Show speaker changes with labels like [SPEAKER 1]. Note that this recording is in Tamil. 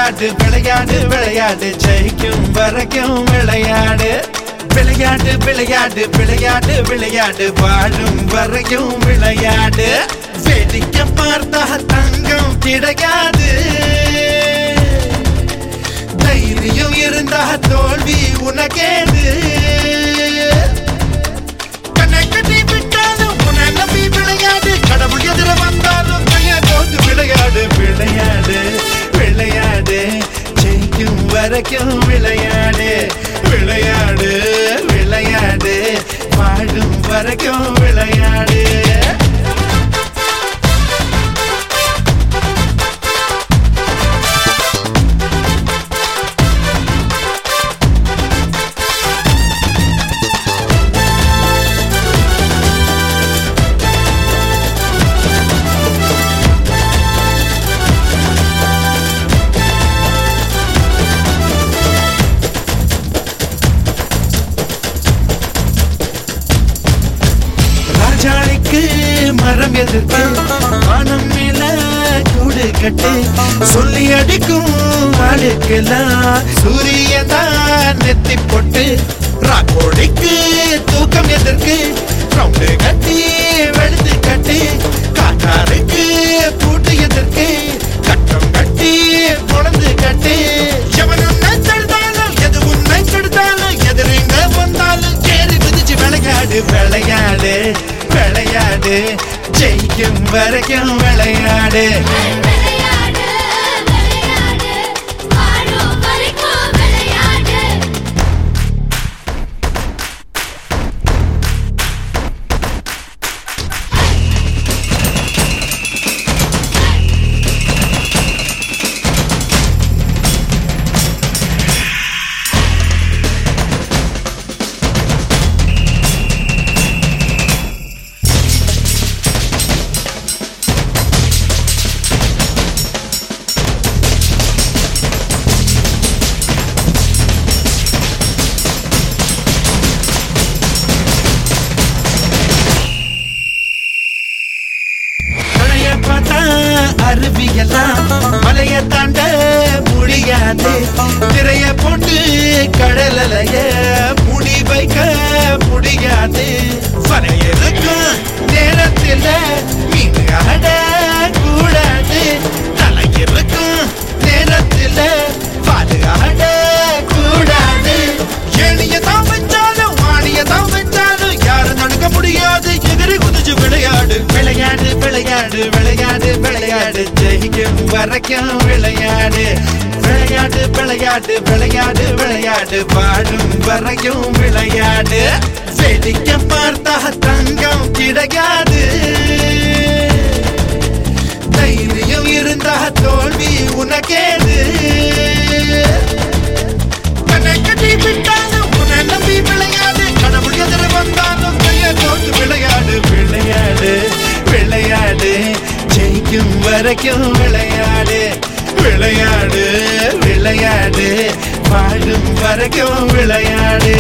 [SPEAKER 1] விளையாடு விளையாடு விளையாடு ஜெயிக்கும் வரைக்கும் விளையாடு விளையாடு விளையாடு விளையாடு விளையாடு வாழும் வரைக்கும் விளையாடு வேடிக்கை பார்த்தா தங்கம் கிடையாது தைரியம் இருந்தா தோல்வி உனக்கேது கண்ணை கட்டி விட்டாலும் உன்னை நம்பி விளையாடு கடவுள் எதிர வந்தாலும் கைய கோந்து விளையாடு விளையாடு விளையாடு ஜெயிக்கும் வரைக்கும் விளையாடு விளையாடு விளையாடு வாழும் வரைக்கும் விளையாடு ராஜாளிக்கு மரம் எதிர்த்து வானம் மேல கூடு கட்டு சொல்லி அடிக்கும் ஆளுக்கெல்லாம் சூரியன் தான் நெத்தி போட்டு ராக்கோடிக்கு தூக்கம் எதற்கு ரவுண்டு கட்டி வெளுத்து கட்டி காட்டாருக்கு பூட்டு எதற்கு கட்டம் கட்டி பொழந்து கட்டி எவனும் நெச்செடுத்தாலும் எது உன்னை கெடுத்தாலும் எதிரிங்க வந்தாலும் ஏறி மிதிச்சு விளையாடு விளையாடு விளையாடு ஜெயிக்கும் வரைக்கும் விளையாடு
[SPEAKER 2] விளையாடு விளையாடு வாழும் வரைக்கும் விளையாடு
[SPEAKER 1] மழைய பார்த்தா அருவியெல்லாம் மலைய தாண்ட முடியாது திரைய போட்டு கடல் அலைய முடி வைக்க முடியாது வரையறுக்கும் நேரத்தில் மீன் ஆட கூடாது தலையிருக்கும் நேரத்தில் பாடு ஆட கூடாது ஏணிய தான் வச்சாலும் வாணிய தான் வச்சாலும் யாரும் தடுக்க முடியாது எதிரி குதிச்சு விளையாடு விளையாடு விளையாடு விளையாடு விளையாடு ஜெயிக்கும் வரைக்கும் விளையாடு விளையாடு விளையாடு விளையாடு விளையாடு வாழும் வரைக்கும் விளையாடு வேடிக்கை பார்த்தா தங்கம் கிடையாது தைரியம் இருந்தா தோல்வி உனக்கேது கண்ணை கட்டி விட்டாலும் உன்னை நம்பி விளையாடு கடவுள் எதிர வந்தாலும் கைய கோத்து விளையாடு விளையாடு விளையாடு ஜெயிக்கும் வரைக்கும் விளையாடு விளையாடு விளையாடு வாழும் வரைக்கும் விளையாடு